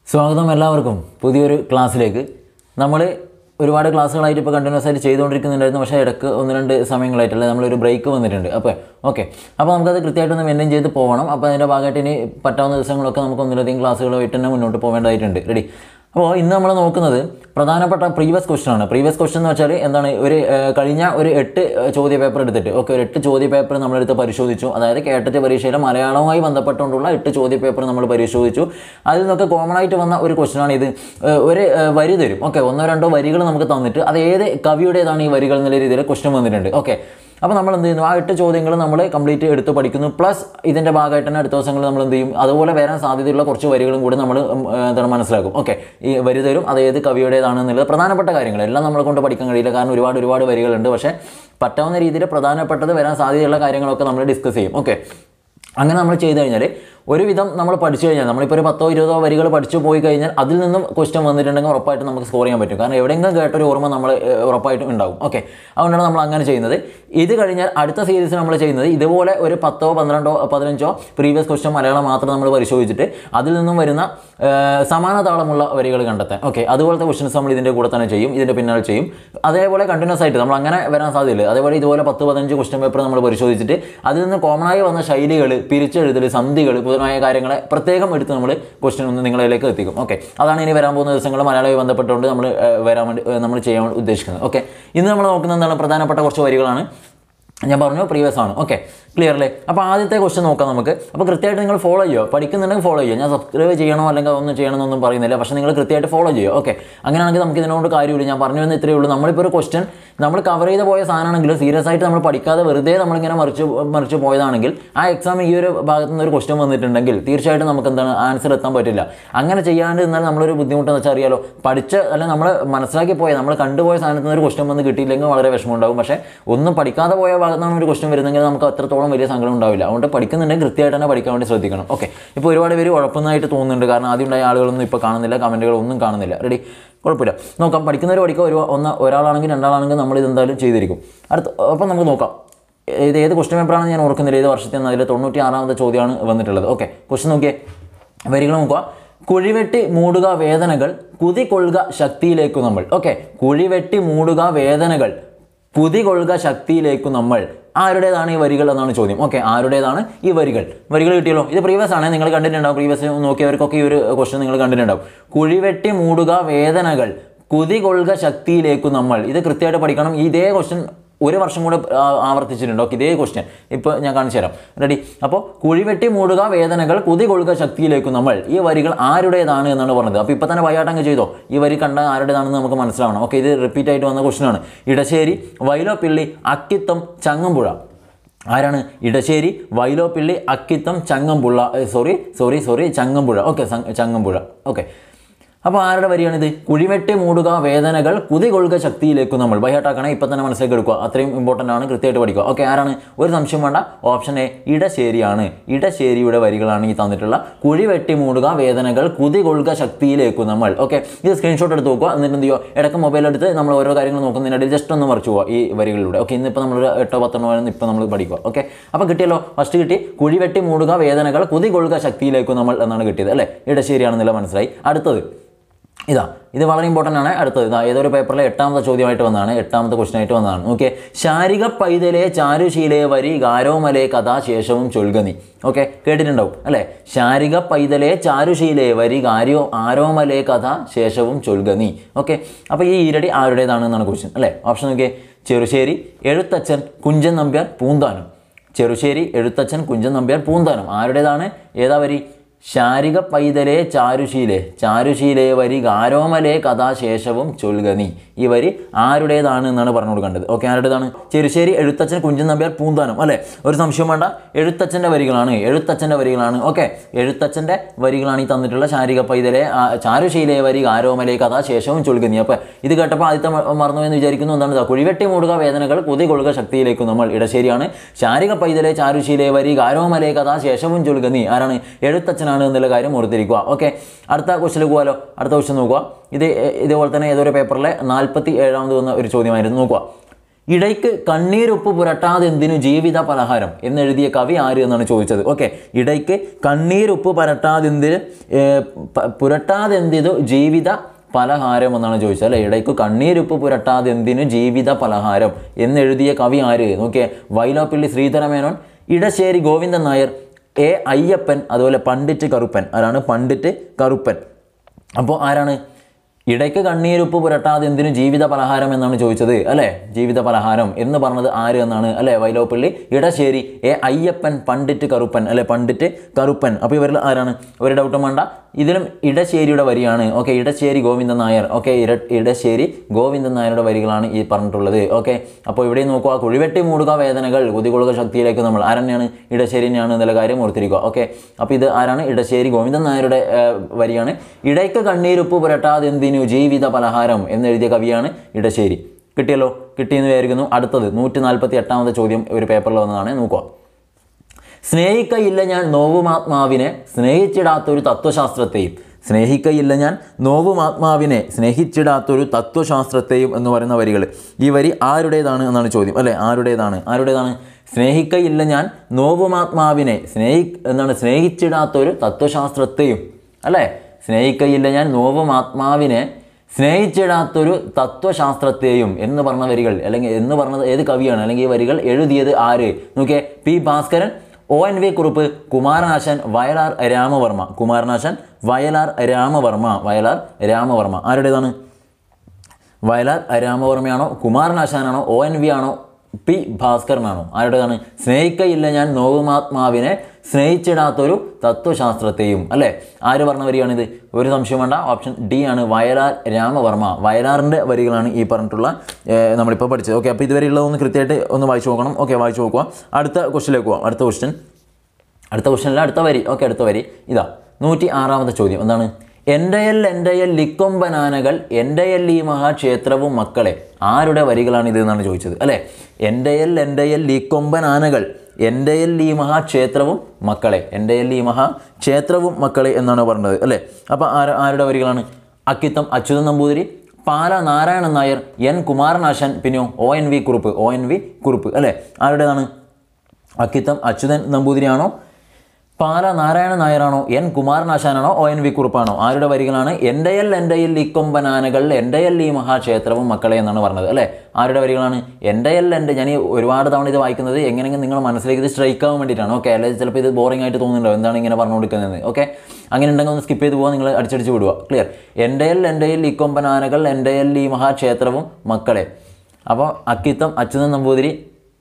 സ്വാഗതം എല്ലാവർക്കും പുതിയൊരു ക്ലാസ്സിലേക്ക് നമ്മൾ ഒരുപാട് ക്ലാസ്സുകളായിട്ട് ഇപ്പോൾ കണ്ടിന്യൂസ് ആയിട്ട് ചെയ്തുകൊണ്ടിരിക്കുന്നുണ്ടായിരുന്നു പക്ഷേ ഇടയ്ക്ക് ഒന്ന് രണ്ട് സമയങ്ങളായിട്ടല്ലേ നമ്മളൊരു ബ്രേക്ക് വന്നിട്ടുണ്ട് അപ്പോൾ ഓക്കെ അപ്പോൾ നമുക്കത് കൃത്യമായിട്ടൊന്ന് മെയിൻറ്റെയിൻ ചെയ്ത് പോകണം അപ്പോൾ അതിൻ്റെ ഭാഗമായിട്ട് ഇനി പറ്റാവുന്ന ദിവസങ്ങളൊക്കെ നമുക്ക് ഒന്നിലധികം ക്ലാസ്സുകളായിട്ട് തന്നെ മുന്നോട്ട് പോകേണ്ടതായിട്ടുണ്ട് റെഡി അപ്പോൾ ഇന്ന് നമ്മൾ നോക്കുന്നത് പ്രധാനപ്പെട്ട പ്രീവിയസ് ക്വസ്റ്റൻ ആണ് പ്രീവിയസ് ക്വസ്റ്റൻ എന്ന് വെച്ചാൽ എന്താണ് ഒരു ഏഹ്, കഴിഞ്ഞ ഒരു എട്ട് ഏഹ്, ചോദ്യ പേപ്പർ എടുത്തിട്ട് ഓക്കെ ഒരു എട്ട് ചോദ്യ പേപ്പർ നമ്മളെടുത്ത് പരിശോധിച്ചു അതായത് കേട്ടറ്റ് പരീക്ഷയിലെ മലയാളവുമായി ബന്ധപ്പെട്ടുകൊണ്ടുള്ള എട്ട് ചോദ്യ പേപ്പർ നമ്മൾ പരിശോധിച്ചു അതിൽ നിന്നൊക്കെ കോമൺ ആയിട്ട് വന്ന ഒരു ക്വസ്റ്റൻ ആണ് ഇത് ഏഹ്, ഒരു ഏഹ്, വരി തരും ഓക്കെ ഒന്നോ രണ്ടോ വരികൾ നമുക്ക് തന്നിട്ട് അത് ഏത് കവിയുടേതാണ് ഈ വരികൾ എന്നുള്ള രീതിയിൽ ക്വസ്റ്റൻ വന്നിട്ടുണ്ട് ഓക്കെ അപ്പോൾ നമ്മൾ എന്ത് ചെയ്യുന്നു ആ എട്ട് ചോദ്യങ്ങൾ നമ്മൾ കംപ്ലീറ്റ് എടുത്ത് പഠിക്കുന്നു പ്ലസ് ഇതിൻ്റെ ഭാഗമായിട്ട് തന്നെ അടുത്ത ദിവസങ്ങളിൽ നമ്മൾ എന്ത് ചെയ്യും അതുപോലെ വരാൻ സാധ്യതയുള്ള കുറച്ച് വരികളും കൂടി നമ്മൾ ഉം, ഏഹ്, എന്താണ് മനസ്സിലാക്കും ഓക്കെ ഈ വരി തരും അത് ഏത് കവിയുടേതാണെന്നുള്ളത് പ്രധാനപ്പെട്ട കാര്യങ്ങൾ എല്ലാം നമ്മളെ കൊണ്ട് പഠിക്കാൻ കഴിയില്ല കാരണം ഒരുപാട് ഒരുപാട് വരികളുണ്ട് പക്ഷേ പറ്റാവുന്ന രീതിയിൽ പ്രധാനപ്പെട്ടത് വരാൻ സാധ്യതയുള്ള കാര്യങ്ങളൊക്കെ നമ്മൾ ഡിസ്കസ് ചെയ്യും ഓക്കെ അങ്ങനെ നമ്മൾ ചെയ്ത് കഴിഞ്ഞാൽ ഒരുവിധം നമ്മൾ പഠിച്ചു കഴിഞ്ഞാൽ നമ്മളിപ്പോൾ ഒരു പത്തോ ഇരുപതോ വരികൾ പഠിച്ചു പോയി കഴിഞ്ഞാൽ അതിൽ നിന്നും ക്വസ്റ്റ്യൻ വന്നിട്ടുണ്ടെങ്കിൽ ഉറപ്പായിട്ടും നമുക്ക് സ്കോർ ചെയ്യാൻ പറ്റും കാരണം എവിടെയെങ്കിലും കേട്ടൊരു ഓർമ്മ നമ്മൾ ഏഹ്, ഉറപ്പായിട്ടും ഉണ്ടാവും ഓക്കെ അതുകൊണ്ടാണ് നമ്മൾ അങ്ങനെ ചെയ്യുന്നത് ഇത് കഴിഞ്ഞാൽ അടുത്ത സീരീസ് നമ്മൾ ചെയ്യുന്നത് ഇതുപോലെ ഒരു പത്തോ പന്ത്രണ്ടോ പതിനഞ്ചോ പ്രീവിയസ് ക്വസ്റ്റ്യൻ മലയാളം മാത്രം നമ്മൾ പരിശോധിച്ചിട്ട് അതിൽ നിന്നും വരുന്ന ഏഹ്, സമാന താളമുള്ള വരികൾ കണ്ടെത്താൻ ഓക്കെ അതുപോലത്തെ ക്വസ്റ്റ്യൻസ് നമ്മൾ ഇതിൻ്റെ കൂടെ തന്നെ ചെയ്യും ഇതിൻ്റെ പിന്നാലെ ചെയ്യും അതേപോലെ കണ്ടിന്യൂസ് ആയിട്ട് നമ്മൾ അങ്ങനെ വരാൻ സാധ്യതയില്ല അതേപോലെ ഇതുപോലെ പത്ത് പതിനഞ്ച് ക്വസ്റ്റ്യൻ പേപ്പർ നമ്മൾ പരിശോധിച്ചിട്ട് അതിൽ നിന്ന് കോമൺ ആയി വന്ന ശൈലികൾ പിരിച്ചെഴുതൽ സന്ധികൾ പുതുമായ കാര്യങ്ങളെ പ്രത്യേകം എടുത്ത് നമ്മൾ ക്വസ്റ്റ്യൻ ഒന്ന് നിങ്ങളിലേക്ക് എത്തിക്കും ഓക്കെ അതാണ് ഇനി വരാൻ പോകുന്ന ദിവസങ്ങൾ മലയാളവുമായി ബന്ധപ്പെട്ടുകൊണ്ട് നമ്മൾ ഏഹ്, വരാൻ വേണ്ടി ഏഹ്, നമ്മൾ ചെയ്യാൻ ഉദ്ദേശിക്കുന്നത് ഓക്കെ ഇന്ന് നമ്മൾ നോക്കുന്ന എന്താണ് പ്രധാനപ്പെട്ട കുറച്ച് വരികളാണ് ഞാൻ പറഞ്ഞു പ്രീവിയസ് ആണ് ഓക്കെ ക്ലിയർ അല്ലേ അപ്പോൾ ആദ്യത്തെ ക്വസ്റ്റ്യൻ നോക്കാം നമുക്ക് അപ്പോൾ കൃത്യമായിട്ട് നിങ്ങൾ ഫോളോ ചെയ്യുക പഠിക്കുന്നുണ്ടെങ്കിൽ ഫോളോ ചെയ്യുക ഞാൻ സബ്സ്ക്രൈബ് ചെയ്യണോ അല്ലെങ്കിൽ ഒന്നും ചെയ്യണമെന്നൊന്നും പറയുന്നില്ല പക്ഷേ നിങ്ങൾ കൃത്യമായിട്ട് ഫോളോ ചെയ്യുക ഓക്കെ അങ്ങനെയാണെങ്കിൽ നമുക്ക് ഇതിനോട് കാര്യമില്ല ഞാൻ പറഞ്ഞു വന്ന ഇത്രയേ ഉള്ളൂ നമ്മളിപ്പോൾ ഒരു ക്വസ്റ്റ്യൻ നമ്മൾ കവർ ചെയ്ത് പോയ സാധനമാണെങ്കിൽ സീരിയസ് ആയിട്ട് നമ്മൾ പഠിക്കാതെ വെറുതെ നമ്മളിങ്ങനെ മറിച്ച് മറിച്ച് പോയതാണെങ്കിൽ ആ എക്സാം ഈ ഒരു ഭാഗത്തു നിന്ന് ഒരു ക്വസ്റ്റ്യൻ വന്നിട്ടുണ്ടെങ്കിൽ തീർച്ചയായിട്ടും നമുക്ക് എന്താണ് ആൻസർ എത്താൻ പറ്റില്ല അങ്ങനെ ചെയ്യാണ്ട് എന്നാൽ നമ്മളൊരു ബുദ്ധിമുട്ടെന്ന് വെച്ചാൽ അറിയാലോ പഠിച്ച അല്ലെങ്കിൽ നമ്മൾ മനസ്സിലാക്കി പോയ നമ്മൾ കണ്ടുപോയ സാധനത്തിൽ നിന്ന് ഒരു ക്വസ്റ്റ്യൻ വന്ന് കിട്ടിയില്ലെങ്കിൽ വളരെ വിഷമം ഉണ്ടാവും പക്ഷേ ഒന്നും പഠിക്കാതെ പോയ ഭാഗത്താണ് ഒരു ക്വസ്റ്റ്യൻ വരുന്നെങ്കിൽ നമുക്ക് അത്രത്തോളം വലിയ സങ്കടം ഉണ്ടാവില്ല അതുകൊണ്ട് പഠിക്കുന്നുണ്ടെങ്കിൽ കൃത്യമായിട്ട് തന്നെ പഠിക്കാൻ വേണ്ടി ശ്രദ്ധിക്കണം ഓക്കെ ഇപ്പോൾ ഒരുപാട് പേര് ഉഴപ്പുന്നതായിട്ട് തോന്നുന്നുണ്ട് കാരണം ആദ്യം ഉണ്ടായ ആളുകളൊന്നും ഇപ്പോൾ കാണുന്നില്ല കമൻറ്റുകളൊന്നും കാണുന്നില്ല റെഡി കുഴപ്പമില്ല നോക്കാം പഠിക്കുന്നവർ പഠിക്കുക ഒരു ഒന്ന് ഒരാളാണെങ്കിൽ രണ്ടാളാണെങ്കിൽ നമ്മൾ ഇത് എന്തായാലും ചെയ്തിരിക്കും അടുത്ത അപ്പം നമുക്ക് നോക്കാം ഇത് ഏത് ക്വസ്റ്റ്യൻ പേപ്പറാണെന്ന് ഞാൻ ഓർക്കുന്നില്ല ഏത് വർഷത്തെ അതിൽ തൊണ്ണൂറ്റി ആറാമത്തെ ചോദ്യമാണ് വന്നിട്ടുള്ളത് ഓക്കെ ക്വസ്റ്റ്യൻ നോക്കിയേ വരികൾ നോക്കുക കുഴിവെട്ടി മൂടുക വേദനകൾ കുതികൊള്ളുക ശക്തിയിലേക്കു നമ്മൾ ഓക്കെ കുഴിവെട്ടി മൂടുക വേദനകൾ കുതികൊള്ളുക ശക്തിയിലേക്കു നമ്മൾ ആരുടേതാണ് ഈ വരികൾ എന്നാണ് ചോദ്യം ഓക്കെ ആരുടേതാണ് ഈ വരികൾ വരികൾ കിട്ടിയല്ലോ ഇത് പ്രീവിയസ് ആണ് നിങ്ങൾ കണ്ടിട്ടുണ്ടാവും പ്രീവിയസ് നോക്കിയവർക്കൊക്കെ ഈ ഒരു ക്വസ്റ്റ്യൻ നിങ്ങൾ കണ്ടിട്ടുണ്ടാവും കുഴിവെട്ടി മൂടുക വേദനകൾ കുതികൊള്ളുക ശക്തിയിലേക്കു നമ്മൾ ഇത് കൃത്യമായിട്ട് പഠിക്കണം ഇതേ ക്വസ്റ്റ്യൻ ഒരു വർഷം കൂടെ ആ, ആവർത്തിച്ചിട്ടുണ്ട് ഓക്കെ ഇതേ ക്വസ്റ്റ്യൻ ഇപ്പോൾ ഞാൻ കാണിച്ചു തരാം റെഡി അപ്പോൾ കുഴിവെട്ടി മൂടുക വേദനകൾ കുതികൊള്ളുക ശക്തിയിലേക്കും നമ്മൾ ഈ വരികൾ ആരുടേതാണ് എന്നാണ് പറഞ്ഞത് അപ്പോൾ ഇപ്പോൾ തന്നെ വയ്യാട്ടങ്ങ് ചെയ്തോ ഈ വരി കണ്ട ആരുടേതാണെന്ന് നമുക്ക് മനസ്സിലാവണം ഓക്കെ ഇത് റിപ്പീറ്റ് ആയിട്ട് വന്ന ക്വസ്റ്റ്യൻ ആണ് ഇടശ്ശേരി വൈലോപ്പിള്ളി അക്കിത്തം ചങ്ങമ്പുഴ ആരാണ് Edasseri Vyloppilli Akkitham Changampuzha sorry sorry sorry Changampuzha okay Changampuzha okay അപ്പോൾ ആരുടെ വരിയാണിത് കുഴിവെട്ടി മൂടുക വേദനകൾ കുതികൊള്ളുക ശക്തിയിലേക്ക് നമ്മൾ ബൈഹാട്ടാക്കണേ ഇപ്പം തന്നെ മനസ്സിലേക്ക് എടുക്കുക അത്രയും ഇമ്പോർട്ടൻ്റ് ആണ് കൃത്യമായിട്ട് പഠിക്കുക ഓക്കെ ആരാണ് ഒരു സംശയം വേണ്ട ഓപ്ഷൻ എ ഇടശ്ശേരിയാണ് ഇടശ്ശേരിയുടെ വരികളാണ് ഈ തന്നിട്ടുള്ള കുഴിവെട്ടി മൂടുക വേദനകൾ കുതികൊള്ളുക ശക്തിയിലേക്ക് നമ്മൾ ഓക്കെ ഇത് സ്ക്രീൻഷോട്ട് എടുത്ത് നോക്കുക എന്നിട്ട് എന്ത് ചെയ്യുക ഇടയ്ക്ക് മൊബൈൽ എടുത്ത് നമ്മൾ ഓരോ കാര്യങ്ങൾ നോക്കുന്നതിനിടയിൽ ജസ്റ്റ് ഒന്ന് മറിച്ച് പോവുക ഈ വരികളിലൂടെ ഓക്കെ ഇന്നിപ്പോൾ നമ്മൾ എട്ടോ പത്തെണ്ണോ ആയിരുന്നു ഇപ്പോൾ നമ്മൾ പഠിക്കുക ഓക്കെ അപ്പോൾ കിട്ടിയല്ലോ ഫസ്റ്റ് കിട്ടി കുഴിവെട്ടി മൂടുക വേദനകൾ കുതികൊള്ളുക ശക്തിയിലേക്ക് നമ്മൾ എന്നാണ് കിട്ടിയത് അല്ലേ ഇടശ്ശേരിയാണെന്നുള്ള മനസ്സിലായി അടുത്തത് ഇതാ ഇത് വളരെ ഇമ്പോർട്ടൻ്റ് ആണ് അടുത്തത് ഇതാ ഏതൊരു പേപ്പറിലെ എട്ടാമത്തെ ചോദ്യമായിട്ട് വന്നതാണ് എട്ടാമത്തെ ക്വസ്റ്റൻ ആയിട്ട് വന്നതാണ് ഓക്കെ ശാരിക പൈതലെ ചാരുശീലെ വരി ഗാരോമലെ കഥാശേഷവും ചൊൽഗനി ഓക്കെ കേട്ടിട്ടുണ്ടാവും അല്ലേ ശാരിക പൈതലെ ചാരുശീലെ വരി ഗാരോ ആരോമലെ കഥ ശേഷവും ചൊൽഗനി ഓക്കെ അപ്പോൾ ഈ ഈരടി ആരുടേതാണ് എന്നാണ് ക്വസ്റ്റ്യൻ അല്ലേ ഓപ്ഷൻ നോക്കിയേ ചെറുശ്ശേരി എഴുത്തച്ഛൻ കുഞ്ചൻ നമ്പ്യാർ പൂന്താനം ചെറുശ്ശേരി എഴുത്തച്ഛൻ കുഞ്ചൻ നമ്പ്യാർ പൂന്താനം ആരുടേതാണ് ഏതാ വരി ശാരിക പൈതലെ ചാരുശീലെ ചാരുശീലെ വരി ഗാരോമലെ കഥാശേഷവും ചൊൽഗനി ഈ വരി ആരുടേതാണ് എന്നാണ് പറഞ്ഞു കൊടുക്കേണ്ടത് ഓക്കെ ആരുടേതാണ് ചെറുശ്ശേരി എഴുത്തച്ഛൻ കുഞ്ചൻ നമ്പ്യാർ പൂന്താനം അല്ലേ ഒരു സംശയം വേണ്ട എഴുത്തച്ഛൻ്റെ വരികളാണ് എഴുത്തച്ഛൻ്റെ വരികളാണ് ഓക്കെ എഴുത്തച്ഛൻ്റെ വരികളാണ് ഈ തന്നിട്ടുള്ള ശാരിക പൈതലെ ആ, ചാരുശീലെ വരി ഗാരോമലെ കഥാശേഷവും ചൊൽഗനി അപ്പോൾ ഇത് കേട്ടപ്പോൾ ആദ്യത്തെ മ- മറന്നു എന്ന് വിചാരിക്കുന്നു എന്താണ് ഇതാ കുഴിവെട്ടി മൂടുക വേദനകൾ കുതികൊള്ളുക ശക്തിയിലേക്കും നമ്മൾ ഇടശ്ശേരിയാണ് ശാരിക പൈതലെ ചാരുശീലെ വരി ഗാരോമലെ കഥാശേഷവും ചൊൽഗനി ആരാണ് എഴുത്തച്ഛനാണ് എന്നുള്ള കാര്യം ഓർത്തിരിക്കുക ഓക്കെ അടുത്ത ക്വസ്റ്റിലേക്ക് പോകാലോ അടുത്ത ക്വസ്റ്റ്യൻ നോക്കുക ഇത് എ- ഇതേപോലെ തന്നെ ഏതൊരു പേപ്പറിലെ നാൽപ്പത്തി ഏഴാമത് വന്ന ഒരു ചോദ്യമായിരുന്നു നോക്കുക ഇടയ്ക്ക് കണ്ണീരുപ്പ് പുരട്ടാതെന്തിനു ജീവിത പലഹാരം എന്നെഴുതിയ കവി ആര് എന്നാണ് ചോദിച്ചത് ഓക്കെ ഇടയ്ക്ക് കണ്ണീരുപ്പ് പുരട്ടാതെന്തിന് ഏർ, പ- പുരട്ടാതെന്തിതു ജീവിത പലഹാരം എന്നാണ് ചോദിച്ചത് അല്ലേ ഇടയ്ക്ക് കണ്ണീരുപ്പ് പുരട്ടാതെന്തിനു ജീവിത പലഹാരം എന്നെഴുതിയ കവി ആര് നോക്കിയേ വൈലോപ്പിള്ളി ശ്രീധരമേനോൻ ഇടശ്ശേരി ഗോവിന്ദൻ നായർ എ അയ്യപ്പൻ അതുപോലെ പണ്ഡിറ്റ് കറുപ്പൻ ആരാണ് പണ്ഡിറ്റ് കറുപ്പൻ അപ്പോൾ ആരാണ് ഇടയ്ക്ക് കണ്ണീരുപ്പ് പുരട്ടാതെ എന്തിനു ജീവിത പലഹാരം എന്നാണ് ചോദിച്ചത് അല്ലേ ജീവിത പലഹാരം എന്ന് പറഞ്ഞത് ആര് എന്നാണ് അല്ലേ വൈലോപ്പള്ളി ഇടശ്ശേരി എ അയ്യപ്പൻ പണ്ഡിറ്റ് കറുപ്പൻ അല്ലെ പണ്ഡിറ്റ് കറുപ്പൻ അപ്പോൾ ഇവരിൽ ആരാണ് ഒരു ഡൗട്ടും വേണ്ട ഇതിലും ഇടശ്ശേരിയുടെ വരിയാണ് ഓക്കെ ഇടശ്ശേരി ഗോവിന്ദൻ നായർ ഓക്കെ ഇര ഇടശ്ശേരി ഗോവിന്ദൻ നായരുടെ വരികളാണ് ഈ പറഞ്ഞിട്ടുള്ളത് ഓക്കെ അപ്പോൾ ഇവിടെ നോക്കുക കുഴിവെട്ടി മൂടുക വേദനകൾ കുതികൊള്ളുക ശക്തിയിലേക്ക് നമ്മൾ ആരെന്നെയാണ് ഇടശ്ശേരിനെയാണ് എന്നുള്ള കാര്യം ഓർത്തിരിക്കുക ഓക്കെ അപ്പോൾ ഇത് ആരാണ് ഇടശ്ശേരി ഗോവിന്ദൻ നായരുടെ ഏർ, വരിയാണ് ഇടയ്ക്ക് കണ്ണീരുപ്പ് പുരട്ടാതെ എന്തിനു ജീവിത പലഹാരം എന്നെഴുതിയ കവിയാണ് ഇടശ്ശേരി കിട്ടിയല്ലോ കിട്ടിയെന്ന് വിചാരിക്കുന്നു അടുത്തത് നൂറ്റി നാൽപ്പത്തി എട്ടാമത്തെ ചോദ്യം ഒരു പേപ്പറിൽ വന്നതാണ് നോക്കുക സ്നേഹിക്കയില്ല ഞാൻ നോവുമാത്മാവിനെ സ്നേഹിച്ചിടാത്തൊരു തത്വശാസ്ത്രത്തെയും സ്നേഹിക്കയില്ല ഞാൻ നോവുമാത്മാവിനെ സ്നേഹിച്ചിടാത്തൊരു തത്വശാസ്ത്രത്തെയും എന്ന് പറയുന്ന വരികൾ ഈ വരി ആരുടേതാണ് എന്നാണ് ചോദ്യം അല്ലേ ആരുടേതാണ് ആരുടേതാണ് സ്നേഹിക്കയില്ല ഞാൻ നോവുമാത്മാവിനെ സ്നേഹി എന്താണ് സ്നേഹിച്ചിടാത്തൊരു തത്വശാസ്ത്രത്തെയും അല്ലേ സ്നേഹിക്കയില്ല ഞാൻ നോവുമാത്മാവിനെ സ്നേഹിച്ചിടാത്തൊരു തത്വശാസ്ത്രത്തെയും എന്ന് പറഞ്ഞ വരികൾ അല്ലെങ്കിൽ എന്ന് പറഞ്ഞത് ഏത് കവിയാണ് അല്ലെങ്കിൽ ഈ വരികൾ എഴുതിയത് ആര് നോക്കിയേ P Bhaskaran O N V Kurup Kumaranasan Vayalar Ramavarma Kumaranasan Vayalar Ramavarma Vayalar Ramavarma ആരുടേതാണ് വയലാർ രാമവർമ്മയാണോ കുമാരനാശാനാണോ ഒ എൻ വി ആണോ പി ഭാസ്കരനാണോ ആരുടേതാണ് സ്നേഹിക്കയില്ല ഞാൻ നോവുമാത്മാവിനെ സ്നേഹിച്ചിടാത്തൊരു തത്വശാസ്ത്രത്തെയും അല്ലേ ആര് പറഞ്ഞ വരികയാണിത് ഒരു സംശയം വേണ്ട ഓപ്ഷൻ ഡി ആണ് വയലാർ രാമവർമ്മ വയലാറിൻ്റെ വരികളാണ് ഈ പറഞ്ഞിട്ടുള്ള ഏർ, നമ്മളിപ്പോൾ പഠിച്ചത് ഓക്കെ അപ്പോൾ ഇതുവരെയുള്ളതൊന്ന് കൃത്യമായിട്ട് ഒന്ന് വായിച്ചു നോക്കണം ഓക്കെ വായിച്ചു നോക്കുക അടുത്ത ക്വസ്റ്റിലേക്ക് പോവാം അടുത്ത ക്വസ്റ്റ്യൻ അടുത്ത ക്വസ്റ്റ്യനിൽ അടുത്ത വരി ഓക്കെ അടുത്ത വരി ഇതാ നൂറ്റി ആറാമത്തെ ചോദ്യം എന്താണ് എൻ്റെയൽ എൻ്റെയൽ ലിക്കൊമ്പനാനകൾ എൻ്റെയൽ ഈ മഹാക്ഷേത്രവും മക്കളെ ആരുടെ വരികളാണ് ഇത് എന്നാണ് ചോദിച്ചത് അല്ലേ എൻ്റെയൽ എൻ്റെയൽ ലിക്കൊമ്പനാനകൾ എൻ്റെയൽ ഈ മഹാക്ഷേത്രവും മക്കളെ എൻ്റെയൽ ഈ മഹാക്ഷേത്രവും മക്കളെ എന്നാണ് പറഞ്ഞത് അല്ലേ അപ്പോൾ ആര ആരുടെ വരികളാണ് അക്കിത്തം അച്യുതൻ നമ്പൂതിരി പാല നാരായണൻ നായർ എൻ കുമാരനാശൻ പിന്നെയോ O N V Kurup O N V Kurup അല്ലേ ആരുടേതാണ് അക്കിത്തം അച്യുതൻ നമ്പൂതിരിയാണോ പാല നാരായണ നായരാണോ എൻ കുമാരനാശാനാണോ ഒ എൻ വി കുറുപ്പാണോ ആരുടെ വരികളാണ് എൻ്റെയൽ എൻ്റെയിൽ ഇക്കൊമ്പനാനകൾ എൻ്റെയൽ ഈ മഹാക്ഷേത്രവും മക്കളെ എന്നാണ് പറഞ്ഞത് അല്ലേ ആരുടെ വരികളാണ് എൻ്റെയൽ എൻ്റെ ഞാൻ ഈ ഒരുപാട് തവണ ഇത് വായിക്കുന്നത് എങ്ങനെയെങ്കിലും നിങ്ങൾ മനസ്സിലേക്ക് ഇത് സ്ട്രൈക്ക് ആവാൻ വേണ്ടിയിട്ടാണ് ഓക്കെ അല്ലെങ്കിൽ ചിലപ്പോൾ ഇത് ബോറിംഗ് ആയിട്ട് തോന്നുന്നുണ്ടോ എന്താണ് ഇങ്ങനെ പറഞ്ഞു കൊടുക്കുന്നത് ഓക്കെ അങ്ങനെ ഉണ്ടെങ്കിൽ ഒന്ന് സ്കിപ്പ് ചെയ്ത് പോകാൻ നിങ്ങൾ അടിച്ചടിച്ച് വിടുക ക്ലിയർ എൻ്റെയൽ എൻ്റെയിൽ ഇക്കൊമ്പനാനകൾ എൻ്റെയൽ ഈ മഹാക്ഷേത്രവും മക്കളെ അപ്പോൾ Akkitham Achuthan Namboothiri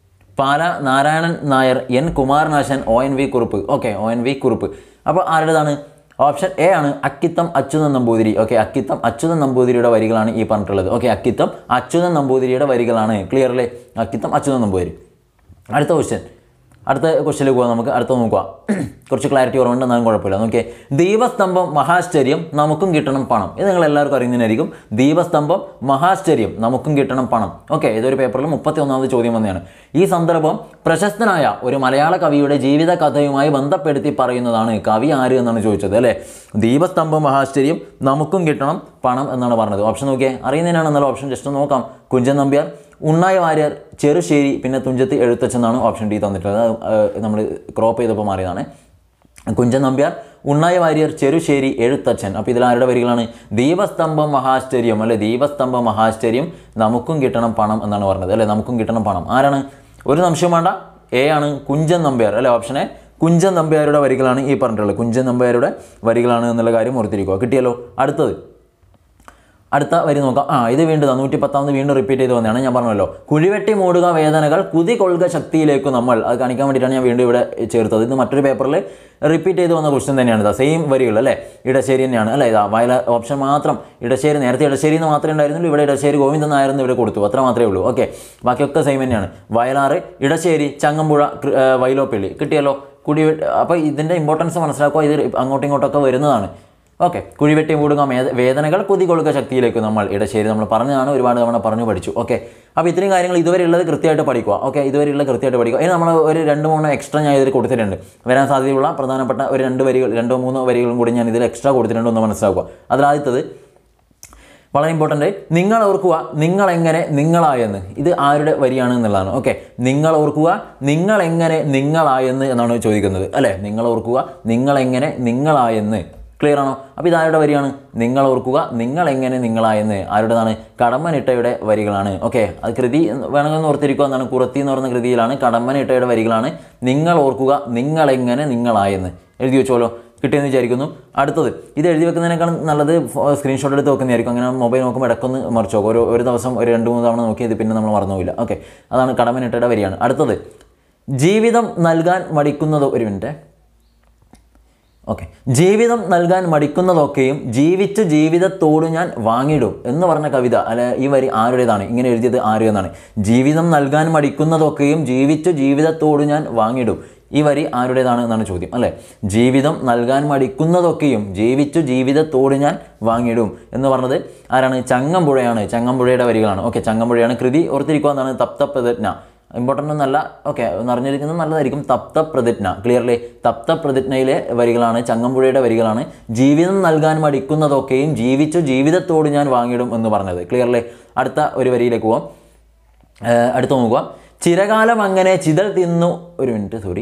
Pala Narayanan Nair N Kumaranasan O N V Kurup okay O N V Kurup അപ്പോൾ ആരുടേതാണ് ഓപ്ഷൻ എ ആണ് അക്കിത്തം അച്യുതൻ നമ്പൂതിരി ഓക്കെ അക്കിത്തം അച്യുതൻ നമ്പൂതിരിയുടെ വരികളാണ് ഈ പറഞ്ഞിട്ടുള്ളത് ഓക്കെ അക്കിത്തം അച്യുതൻ നമ്പൂതിരിയുടെ വരികളാണ് ക്ലിയർ അല്ലേ അക്കിത്തം അച്യുതൻ നമ്പൂതിരി അടുത്ത ക്വസ്റ്റ്യൻ അടുത്ത ക്വസ്റ്റ്യനിലേക്ക് പോകാം നമുക്ക് അടുത്ത നോക്കുക കുറച്ച് ക്ലാരിറ്റി കുറവുണ്ട് എന്നാലും കുഴപ്പമില്ല നോക്കിയേ ദീപസ്തംഭം മഹാശ്ചര്യം നമുക്കും കിട്ടണം പണം ഇത് നിങ്ങൾ എല്ലാവർക്കും അറിയുന്നതിനായിരിക്കും ദീപസ്തംഭം മഹാശ്ചര്യം നമുക്കും കിട്ടണം പണം ഓക്കെ ഇതൊരു പേപ്പറിൽ മുപ്പത്തി ഒന്നാമത് ചോദ്യം വന്നതാണ് ഈ സന്ദർഭം പ്രശസ്തനായ ഒരു മലയാള കവിയുടെ ജീവിത കഥയുമായി ബന്ധപ്പെടുത്തി പറയുന്നതാണ് കവി ആര് എന്നാണ് ചോദിച്ചത് അല്ലേ ദീപസ്തംഭം മഹാശ്ചര്യം നമുക്കും കിട്ടണം പണം എന്നാണ് പറഞ്ഞത് ഓപ്ഷൻ നോക്കിയേ അറിയുന്നതിനാണെന്നുള്ള ഓപ്ഷൻ ജസ്റ്റ് നോക്കാം കുഞ്ചൻ നമ്പ്യാർ ഉണ്ണായി വാര്യർ ചെറുശ്ശേരി പിന്നെ തുഞ്ചത്ത് എഴുത്തച്ഛനാണ് ഓപ്ഷൻ ഡി തന്നിട്ടുള്ളത് നമ്മൾ ക്രോപ്പ് ചെയ്തപ്പോൾ മാറിയതാണ് കുഞ്ചൻ നമ്പ്യാർ ഉണ്ണായി വാര്യർ ചെറുശ്ശേരി എഴുത്തച്ഛൻ അപ്പോൾ ഇതിൽ ആരുടെ വരികളാണ് ദീപസ്തംഭം മഹാശ്ചര്യം അല്ലെ ദീപസ്തംഭം മഹാശ്ചര്യം നമുക്കും കിട്ടണം പണം എന്നാണ് പറഞ്ഞത് അല്ലെ നമുക്കും കിട്ടണം പണം ആരാണ് ഒരു സംശയം വേണ്ട എ ആണ് കുഞ്ചൻ നമ്പ്യാർ അല്ലെ ഓപ്ഷൻ എ കുഞ്ചൻ നമ്പ്യാരുടെ വരികളാണ് ഈ പറഞ്ഞിട്ടുള്ളത് കുഞ്ചൻ നമ്പ്യാരുടെ വരികളാണ് എന്നുള്ള കാര്യം ഓർത്തിരിക്കുക കിട്ടിയല്ലോ അടുത്തത് അടുത്ത വരി നോക്കാം ആ ഇത് വീണ്ടും നൂറ്റി പത്താമത് വീണ്ടും റിപ്പീറ്റ് ചെയ്ത് വന്നതാണ് ഞാൻ പറഞ്ഞല്ലോ കുഴിവെട്ടി മൂടുക വേദനകൾ കുതി കൊള്ളുക ശക്തിയിലേക്ക് നമ്മൾ അത് കാണിക്കാൻ വേണ്ടിയിട്ടാണ് ഞാൻ വീണ്ടും ഇവിടെ ചേർത്തത് ഇത് മറ്റൊരു പേപ്പറിൽ റിപ്പീറ്റ് ചെയ്ത് വന്ന ക്വസ്റ്റ്യൻ തന്നെയാണ് ഇതാ സെയിം വരികൾ അല്ലേ ഇടശ്ശേരി തന്നെയാണ് അല്ലേ ഇതാ വയല ഓപ്ഷൻ മാത്രം ഇടശ്ശേരി നേരത്തെ ഇടശ്ശേരി എന്ന് മാത്രമേ ഉണ്ടായിരുന്നുള്ളൂ ഇവിടെ ഇടശ്ശേരി ഗോവിന്ദൻ നായരെന്ന് ഇവിടെ കൊടുത്തു അത്ര മാത്രമേ ഉള്ളൂ ഓക്കെ ബാക്കിയൊക്കെ സെയിം തന്നെയാണ് വയലാറ് ഇടശ്ശേരി ചങ്ങമ്പുഴ കൃ- ഏ, വൈലോപ്പിള്ളി കിട്ടിയല്ലോ കുടി അപ്പോൾ ഇതിൻ്റെ ഇമ്പോർട്ടൻസ് മനസ്സിലാക്കുക ഇത് അങ്ങോട്ടും ഇങ്ങോട്ടൊക്കെ വരുന്നതാണ് ഓക്കെ കുഴിവെട്ടി മൂടുക മേത വേദനകൾ കുതികൊള്ളുക ശക്തിയിലേക്ക് നമ്മൾ ഇടശ്ശേരി നമ്മൾ പറഞ്ഞതാണ് ഒരുപാട് തവണ പറഞ്ഞു പഠിച്ചു ഓക്കെ അപ്പോൾ ഇത്രയും കാര്യങ്ങൾ ഇതുവരെ ഉള്ളത് കൃത്യമായിട്ട് പഠിക്കുക ഓക്കെ ഇതുവരെ ഉള്ളത് കൃത്യമായിട്ട് പഠിക്കുക ഇനി നമ്മൾ ഒരു രണ്ട് മൂന്ന് എക്സ്ട്രാ ഞാൻ ഇതിൽ കൊടുത്തിട്ടുണ്ട് വരാൻ സാധ്യതയുള്ള പ്രധാനപ്പെട്ട ഒരു രണ്ട് വരികൾ രണ്ടോ മൂന്നോ വരികളും കൂടി ഞാൻ ഇതിൽ എക്സ്ട്രാ കൊടുത്തിട്ടുണ്ട് ഒന്ന് മനസ്സിലാക്കുക അതിലാദ്യത്തത് വളരെ ഇമ്പോർട്ടൻ്റ് നിങ്ങൾ ഓർക്കുക നിങ്ങൾ എങ്ങനെ നിങ്ങളായെന്ന് ഇത് ആരുടെ വരിയാണ് എന്നുള്ളതാണ് ഓക്കെ നിങ്ങൾ ഓർക്കുക നിങ്ങൾ എങ്ങനെ നിങ്ങളായെന്ന് എന്നാണ് ചോദിക്കുന്നത് അല്ലേ നിങ്ങൾ ഓർക്കുക നിങ്ങൾ എങ്ങനെ നിങ്ങളായെന്ന് ക്ലിയർ ആണോ അപ്പോൾ ഇത് ആരുടെ വരിയാണ് നിങ്ങൾ ഓർക്കുക നിങ്ങൾ എങ്ങനെ നിങ്ങളായെന്ന് ആരുടേതാണ് കടമ്മനിട്ടയുടെ വരികളാണ് ഓക്കെ അത് കൃതി വേണമെന്ന് ഓർത്തിരിക്കുക എന്നാണ് കുറത്തി എന്ന് പറയുന്ന കൃതിയിലാണ് കടമ്മനിട്ടയുടെ വരികളാണ് നിങ്ങൾ ഓർക്കുക നിങ്ങൾ എങ്ങനെ നിങ്ങളായെന്ന് എഴുതി വെച്ചോളൂ കിട്ടിയെന്ന് വിചാരിക്കുന്നു അടുത്തത് ഇത് എഴുതി വെക്കുന്നതിനേക്കാൾ നല്ലത് സ്ക്രീൻഷോട്ട് എടുത്ത് വെക്കുന്നതായിരിക്കും അങ്ങനെ മൊബൈൽ നോക്കുമ്പോൾ ഇടക്കൊന്ന് മറിച്ച് നോക്കും ഒരു ഒരു ദിവസം ഒരു രണ്ട് മൂന്ന് തവണ നോക്കി ഇത് പിന്നെ നമ്മൾ മറന്നു പോയില്ല ഓക്കെ അതാണ് കടമനിട്ടയുടെ വരിയാണ് അടുത്തത് ജീവിതം നൽകാൻ മടിക്കുന്നത് ഒരു മിനിറ്റ് ഓക്കെ ജീവിതം നൽകാൻ മടിക്കുന്നതൊക്കെയും ജീവിച്ച് ജീവിതത്തോട് ഞാൻ വാങ്ങിടും എന്ന് പറഞ്ഞ കവിത അല്ല ഈ വരി ആരുടേതാണ് ഇങ്ങനെ എഴുതിയത് ആര് എന്നാണ് ജീവിതം നൽകാൻ മടിക്കുന്നതൊക്കെയും ജീവിച്ച് ജീവിതത്തോട് ഞാൻ വാങ്ങിടും ഈ വരി ആരുടേതാണ് എന്നാണ് ചോദ്യം അല്ലേ ജീവിതം നൽകാൻ മടിക്കുന്നതൊക്കെയും ജീവിച്ചു ജീവിതത്തോട് ഞാൻ വാങ്ങിടും എന്ന് പറഞ്ഞത് ആരാണ് ചങ്ങമ്പുഴയാണ് ചങ്ങമ്പുഴയുടെ വരികളാണ് ഓക്കെ ചങ്ങമ്പുഴയാണ് കൃതി ഓർത്തിരിക്കുക എന്നാണ് തപ്ത പ്രതിജ്ഞ ഇമ്പോർട്ടൻ്റ് ഒന്നല്ല ഓക്കെ അറിഞ്ഞിരിക്കുന്നത് നല്ലതായിരിക്കും തപ്ത പ്രതിജ്ഞ ക്ലിയർലി തപ്ത പ്രതിജ്ഞയിലെ വരികളാണ് ചങ്ങമ്പുഴയുടെ വരികളാണ് ജീവിതം നൽകാൻ മടിക്കുന്നതൊക്കെയും ജീവിച്ചു ജീവിതത്തോട് ഞാൻ വാങ്ങിയിടും എന്ന് പറഞ്ഞത് ക്ലിയർലി അടുത്ത ഒരു വരിയിലേക്ക് പോവാം ഏഹ് അടുത്ത നോക്കുക ചിരകാലം അങ്ങനെ ചിതൽ തിന്നു ഒരു മിനിറ്റ് സോറി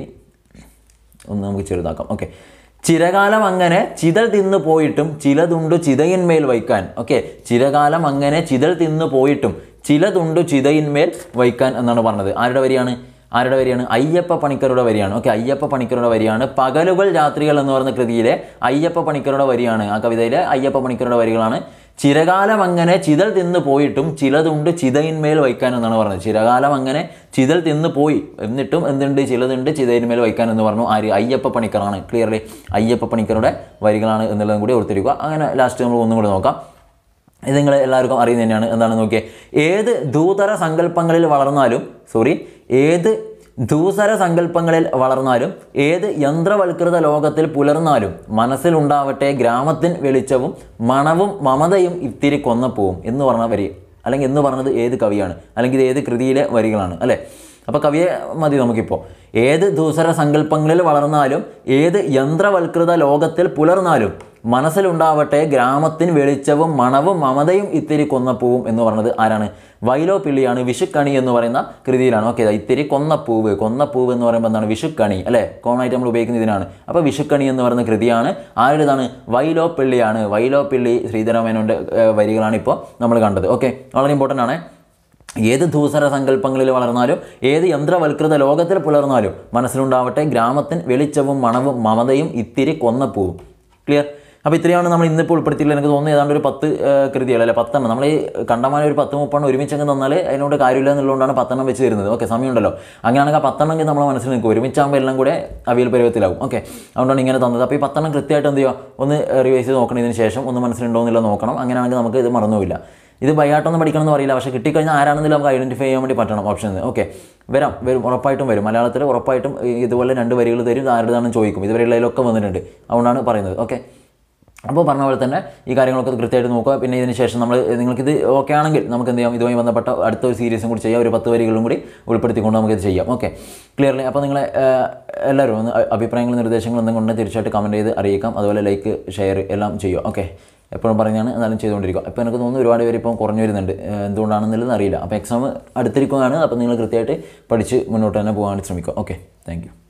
ഒന്ന് നമുക്ക് ചെറുതാക്കാം ഓക്കെ ചിരകാലം അങ്ങനെ ചിതൽ തിന്നു പോയിട്ടും ചിലതുണ്ട് ചിതയിന്മേൽ വയ്ക്കാൻ ഓക്കെ ചിരകാലം അങ്ങനെ ചിതൽ തിന്നു പോയിട്ടും ചിലതുണ്ട് ചിതയിന്മേൽ വയ്ക്കാൻ എന്നാണ് പറഞ്ഞത് ആരുടെ വരിയാണ് ആരുടെ വരിയാണ് അയ്യപ്പ പണിക്കരുടെ വരിയാണ് ഓക്കെ അയ്യപ്പ പണിക്കരുടെ വരിയാണ് പകലുകൾ രാത്രികൾ എന്ന് പറയുന്ന കൃതിയിലെ അയ്യപ്പ പണിക്കരുടെ വരിയാണ് ആ കവിതയിലെ അയ്യപ്പ പണിക്കരുടെ വരികളാണ് ചിരകാലം അങ്ങനെ ചിതൽ തിന്ന് പോയിട്ടും ചിലതുണ്ട് ചിതയിന്മേൽ വയ്ക്കാൻ എന്നാണ് പറഞ്ഞത് ചിരകാലം അങ്ങനെ ചിതൽ തിന്ന് പോയി എന്നിട്ടും എന്തുണ്ട് ചിലതുണ്ട് ചിതയിന്മേൽ വയ്ക്കാൻ എന്ന് പറഞ്ഞു ആര് അയ്യപ്പ പണിക്കറാണ് ക്ലിയർലി അയ്യപ്പ പണിക്കരുടെ വരികളാണ് എന്നുള്ളതും കൂടി ഓർത്തിരിക്കുക അങ്ങനെ ലാസ്റ്റ് നമ്മൾ ഒന്നും കൂടി നോക്കാം ഇത് നിങ്ങൾ എല്ലാവർക്കും അറിയുന്നത് തന്നെയാണ് എന്താണ് നോക്കിയേ ഏത് ദൂതര സങ്കല്പങ്ങളിൽ വളർന്നാലും സോറി ഏത് ദൂസര സങ്കല്പങ്ങളിൽ വളർന്നാലും ഏത് യന്ത്രവൽകൃത ലോകത്തിൽ പുലർന്നാലും മനസ്സിലുണ്ടാവട്ടെ ഗ്രാമത്തിൻ വെളിച്ചവും മണവും മമതയും ഇത്തിരി കൊന്നപ്പോവും എന്ന് പറഞ്ഞ വരി അല്ലെങ്കിൽ എന്ന് പറഞ്ഞത് ഏത് കവിയാണ് അല്ലെങ്കിൽ ഇത് ഏത് കൃതിയിലെ വരികളാണ് അല്ലേ അപ്പോൾ കവിയെ മതി നമുക്കിപ്പോൾ ഏത് ദൂസര സങ്കല്പങ്ങളിൽ വളർന്നാലും ഏത് യന്ത്രവൽകൃത ലോകത്തിൽ പുലർന്നാലും മനസ്സിലുണ്ടാവട്ടെ ഗ്രാമത്തിന് വെളിച്ചവും മണവും മമതയും ഇത്തിരി കൊന്നപ്പൂവും എന്ന് പറയുന്നത് ആരാണ് വൈലോ പിള്ളിയാണ് വിഷുക്കണി എന്ന് പറയുന്ന കൃതിയിലാണ് ഓക്കെ ഇത്തിരി കൊന്നപ്പൂവ് കൊന്നപ്പൂവ് എന്ന് പറയുമ്പോൾ എന്താണ് വിഷുക്കണി അല്ലേ കോമൺ ആയിട്ട് നമ്മൾ ഉപയോഗിക്കുന്ന ഇതിനാണ് അപ്പോൾ വിഷുക്കണി എന്ന് പറയുന്ന കൃതിയാണ് ആരുടേതാണ് വൈലോ പിള്ളിയാണ് വൈലോ പിള്ളി ശ്രീധരമേനോൻ്റെ വരികളാണ് ഇപ്പോൾ നമ്മൾ കണ്ടത് ഓക്കെ വളരെ ഇമ്പോർട്ടൻ്റ് ആണ് ഏത് ധൂസര സങ്കല്പങ്ങളിൽ വളർന്നാലും ഏത് യന്ത്രവൽകൃത ലോകത്തിൽ പുലർന്നാലും മനസ്സിലുണ്ടാവട്ടെ ഗ്രാമത്തിന് വെളിച്ചവും മണവും മമതയും ഇത്തിരി കൊന്നപ്പൂവും ക്ലിയർ അപ്പോൾ ഇത്രയാണ് നമ്മൾ ഇന്നിപ്പോൾ ഉൾപ്പെടുത്തിയില്ല എനിക്ക് തോന്നുന്നു ഏതാണ്ട് ഒരു പത്ത് കൃതികൾ അല്ലെ പത്തെണ്ണം നമ്മൾ ഈ കണ്ടമാനം ഒരു പത്ത് മുപ്പെണ്ണം ഒരുമിച്ചങ്ങ് തന്നാൽ അതിനോട് കാര്യമില്ല എന്നുള്ളതുകൊണ്ടാണ് പത്തെണ്ണം വെച്ച് തരുന്നത് ഓക്കെ സമയമുണ്ടല്ലോ അങ്ങനെയാണെങ്കിൽ ആ പത്തെണ്ണം നമ്മൾ മനസ്സിൽ നിൽക്കും ഒരുമിച്ചാകുമ്പോൾ എല്ലാം കൂടെ അവിയൽ പരുവത്തിലാവും ഓക്കെ അതുകൊണ്ടാണ് ഇങ്ങനെ തന്നത് അപ്പോൾ ഈ പത്തെണ്ണം കൃത്യമായിട്ട് എന്ത് ചെയ്യുക ഒന്ന് റിവൈസ് ചെയ്ത് നോക്കണം ഇതിന് ശേഷം ഒന്ന് മനസ്സിലുണ്ടോ എന്നുള്ള നോക്കണം അങ്ങനെയാണെങ്കിൽ നമുക്ക് ഇത് മറന്നുമില്ല ഇത് ബൈഹാട്ടൊന്നും പഠിക്കണമെന്ന് പറയില്ല പക്ഷേ കിട്ടിക്കഴിഞ്ഞാൽ ആരാണെന്നില്ല നമുക്ക് ഐഡൻറ്റിഫൈ ചെയ്യാൻ വേണ്ടി പറ്റണം ഓപ്ഷൻ ഓക്കെ വരാം വരും ഉറപ്പായിട്ടും വരും മലയാളത്തിൽ ഉറപ്പായിട്ടും ഈ ഇതുപോലെ രണ്ട് വരികൾ തരും ഇത് ആരുടേതാണെന്ന് ചോദിക്കും ഇതുവരെയുള്ളതിലൊക്കെ വന്നിട്ടുണ്ട് അതുകൊണ്ടാണ് പറയുന്നത് ഓക്കെ അപ്പോൾ പറഞ്ഞ പോലെ തന്നെ ഈ കാര്യങ്ങളൊക്കെ കൃത്യമായിട്ട് നോക്കുക പിന്നെ ഇതിന് ശേഷം നമ്മൾ നിങ്ങൾക്കിത് ഓക്കെ ആണെങ്കിൽ നമുക്ക് എന്ത് ചെയ്യാം ഇതുമായി ബന്ധപ്പെട്ട അടുത്ത ഒരു സീരീസും കൂടി ചെയ്യാം ഒരു പത്ത് വരികളും കൂടി ഉൾപ്പെടുത്തിക്കൊണ്ട് നമുക്കിത് ചെയ്യാം ഓക്കെ ക്ലിയർലി അപ്പോൾ നിങ്ങളെ ഏഹ്, എല്ലാവരും ഒന്ന് അ- അഭിപ്രായങ്ങളും നിർദ്ദേശങ്ങളും എന്തെങ്കിലും ഉണ്ടെങ്കിൽ തീർച്ചയായിട്ടും കമൻറ്റ് ചെയ്ത് അറിയിക്കാം അതുപോലെ ലൈക്ക് ഷെയർ എല്ലാം ചെയ്യുക ഓക്കെ എപ്പോഴും പറയുന്നതാണ് എന്നാലും ചെയ്തുകൊണ്ടിരിക്കുക അപ്പോൾ എനിക്ക് തോന്നുന്നു ഒരുപാട് പേര് ഇപ്പം കുറഞ്ഞു വരുന്നുണ്ട് ഏഹ്, എന്തുകൊണ്ടാണെന്നുള്ളത് അറിയില്ല അപ്പോൾ എക്സാം അടുത്തിരിക്കുകയാണ് അപ്പോൾ നിങ്ങൾ കൃത്യമായിട്ട് പഠിച്ച് മുന്നോട്ട് തന്നെ പോകാൻ ശ്രമിക്കുക ഓക്കെ താങ്ക്